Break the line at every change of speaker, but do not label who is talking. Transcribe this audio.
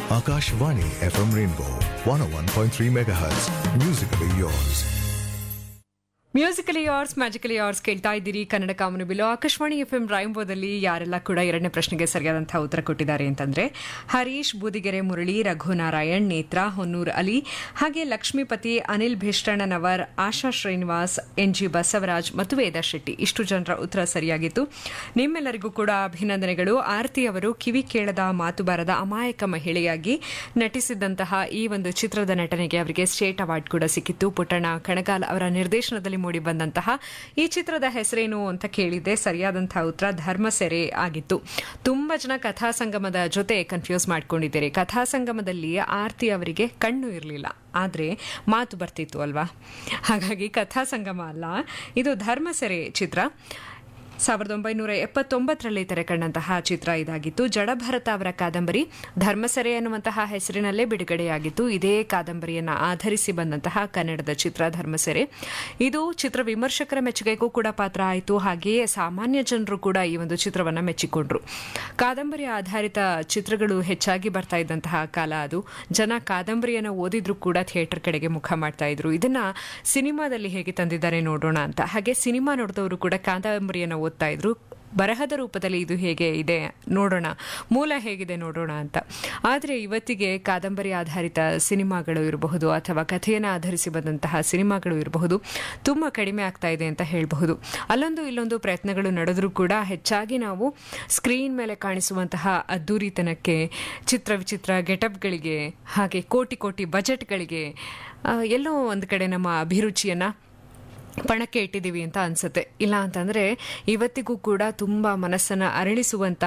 Akashvani FM Rainbow 101.3 MHz. Musically yours.
Musically yours magically yours ಕೇಳ್ತಾ ಇದ್ದೀರಿ ಕನ್ನಡ ಕಾಮನು ಬಿಲು ಆಕಾಶವಾಣಿ ಎಫ್ ಎಂ ರಾಯಂಬೋದಲ್ಲಿ ಯಾರೆಲ್ಲ ಕೂಡ ಎರಡನೇ ಪ್ರಶ್ನೆಗೆ ಸರಿಯಾದಂತಹ ಉತ್ತರ ಕೊಟ್ಟಿದ್ದಾರೆ ಅಂತಂದ್ರೆ ಹರೀಶ್ ಬೂದಿಗೆರೆ ಮುರಳಿ ರಘುನಾರಾಯಣ್ ನೇತ್ರ ಹೊನ್ನೂರ್ ಅಲಿ ಹಾಗೆ ಲಕ್ಷ್ಮೀಪತಿ ಅನಿಲ್ ಭೀಷ್ಟಣ್ಣನವರ್ ಆಶಾ ಶ್ರೀನಿವಾಸ್ ಎನ್ ಜಿ ಬಸವರಾಜ್ ಮತ್ತು ವೇದಾ ಶೆಟ್ಟಿ ಇಷ್ಟು ಜನರ ಉತ್ತರ ಸರಿಯಾಗಿತ್ತು ನಿಮ್ಮೆಲ್ಲರಿಗೂ ಕೂಡ ಅಭಿನಂದನೆಗಳು ಆರತಿ ಅವರು ಕಿವಿ ಕೇಳದ ಮಾತು ಬಾರದ ಅಮಾಯಕ ಮಹಿಳೆಯಾಗಿ ನಟಿಸಿದಂತಹ ಈ ಒಂದು ಚಿತ್ರದ ನಟನೆಗೆ ಅವರಿಗೆ ಸ್ಟೇಟ್ ಅವಾರ್ಡ್ ಕೂಡ ಸಿಕ್ಕಿತ್ತು ಪುಟ್ಟಣ್ಣ ಕಣಗಾಲ್ ಅವರ ನಿರ್ದೇಶನದಲ್ಲಿ ಮೂಡಿ ಬಂದಂತಹ ಈ ಚಿತ್ರದ ಹೆಸರೇನು ಅಂತ ಕೇಳಿದೆ ಸರಿಯಾದಂತಹ ಉತ್ತರ ಧರ್ಮಸೆರೆ ಆಗಿತ್ತು ತುಂಬಾ ಜನ ಕಥಾ ಸಂಗಮದ ಜೊತೆ ಕನ್ಫ್ಯೂಸ್ ಮಾಡ್ಕೊಂಡಿದ್ದೀರಿ ಕಥಾ ಸಂಗಮದಲ್ಲಿ ಆರ್ತಿ ಅವರಿಗೆ ಕಣ್ಣು ಇರಲಿಲ್ಲ ಆದ್ರೆ ಮಾತು ಬರ್ತಿತ್ತು ಅಲ್ವಾ ಹಾಗಾಗಿ ಕಥಾ ಸಂಗಮ ಅಲ್ಲ ಇದು ಧರ್ಮಸೆರೆ ಚಿತ್ರ ಸಾವಿರದ ಒಂಬೈನೂರ ಎಪ್ಪತ್ತೊಂಬತ್ತರಲ್ಲಿ ತೆರೆಕಂಡಂತಹ ಚಿತ್ರ ಇದಾಗಿತ್ತು ಜಡಭರತ ಅವರ ಕಾದಂಬರಿ ಧರ್ಮಸೆರೆ ಎನ್ನುವಂತಹ ಹೆಸರಿನಲ್ಲೇ ಬಿಡುಗಡೆಯಾಗಿತ್ತು ಇದೇ ಕಾದಂಬರಿಯನ್ನು ಆಧರಿಸಿ ಬಂದಂತಹ ಕನ್ನಡದ ಚಿತ್ರ ಧರ್ಮಸೆರೆ ಇದು ಚಿತ್ರ ವಿಮರ್ಶಕರ ಮೆಚ್ಚುಗೆಗೂ ಕೂಡ ಪಾತ್ರ ಆಯಿತು ಹಾಗೆಯೇ ಸಾಮಾನ್ಯ ಜನರು ಕೂಡ ಈ ಒಂದು ಚಿತ್ರವನ್ನು ಮೆಚ್ಚಿಕೊಂಡ್ರು ಕಾದಂಬರಿ ಆಧಾರಿತ ಚಿತ್ರಗಳು ಹೆಚ್ಚಾಗಿ ಬರ್ತಾ ಇದ್ದಂತಹ ಕಾಲ ಅದು ಜನ ಕಾದಂಬರಿಯನ್ನು ಓದಿದ್ರು ಕೂಡ ಥಿಯೇಟರ್ ಕಡೆಗೆ ಮುಖ ಮಾಡ್ತಾ ಇದ್ರು ಇದನ್ನ ಸಿನಿಮಾದಲ್ಲಿ ಹೇಗೆ ತಂದಿದ್ದಾರೆ ನೋಡೋಣ ಅಂತ ಹಾಗೆ ಸಿನಿಮಾ ನೋಡಿದವರು ಕೂಡ ಕಾದಂಬರಿಯನ್ನು ಓದ್ತಾ ಇದ್ರು ಬರಹದ ರೂಪದಲ್ಲಿ ಇದು ಹೇಗೆ ಇದೆ ನೋಡೋಣ ಮೂಲ ಹೇಗಿದೆ ನೋಡೋಣ ಅಂತ ಆದರೆ ಇವತ್ತಿಗೆ ಕಾದಂಬರಿ ಆಧಾರಿತ ಸಿನಿಮಾಗಳು ಇರಬಹುದು ಅಥವಾ ಕಥೆಯನ್ನು ಆಧರಿಸಿ ಬಂದಂತಹ ಸಿನಿಮಾಗಳು ಇರಬಹುದು ತುಂಬ ಕಡಿಮೆ ಆಗ್ತಾ ಇದೆ ಅಂತ ಹೇಳಬಹುದು ಅಲ್ಲೊಂದು ಇಲ್ಲೊಂದು ಪ್ರಯತ್ನಗಳು ನಡೆದರೂ ಕೂಡ ಹೆಚ್ಚಾಗಿ ನಾವು ಸ್ಕ್ರೀನ್ ಮೇಲೆ ಕಾಣಿಸುವಂತಹ ಅದ್ದೂರಿತನಕ್ಕೆ ಚಿತ್ರ ವಿಚಿತ್ರ ಗೆಟಪ್ಗಳಿಗೆ ಹಾಗೆ ಕೋಟಿ ಕೋಟಿ ಬಜೆಟ್ಗಳಿಗೆ ಆ, ಎಲ್ಲೋ ಒಂದು ಕಡೆ ನಮ್ಮ ಅಭಿರುಚಿಯನ್ನು ಪಣಕ್ಕೆ ಇಟ್ಟಿದ್ದೀವಿ ಅಂತ ಅನ್ಸುತ್ತೆ ಇಲ್ಲ ಅಂತಂದ್ರೆ ಇವತ್ತಿಗೂ ಕೂಡ ತುಂಬಾ ಮನಸ್ಸನ್ನ ಅರಳಿಸುವಂತ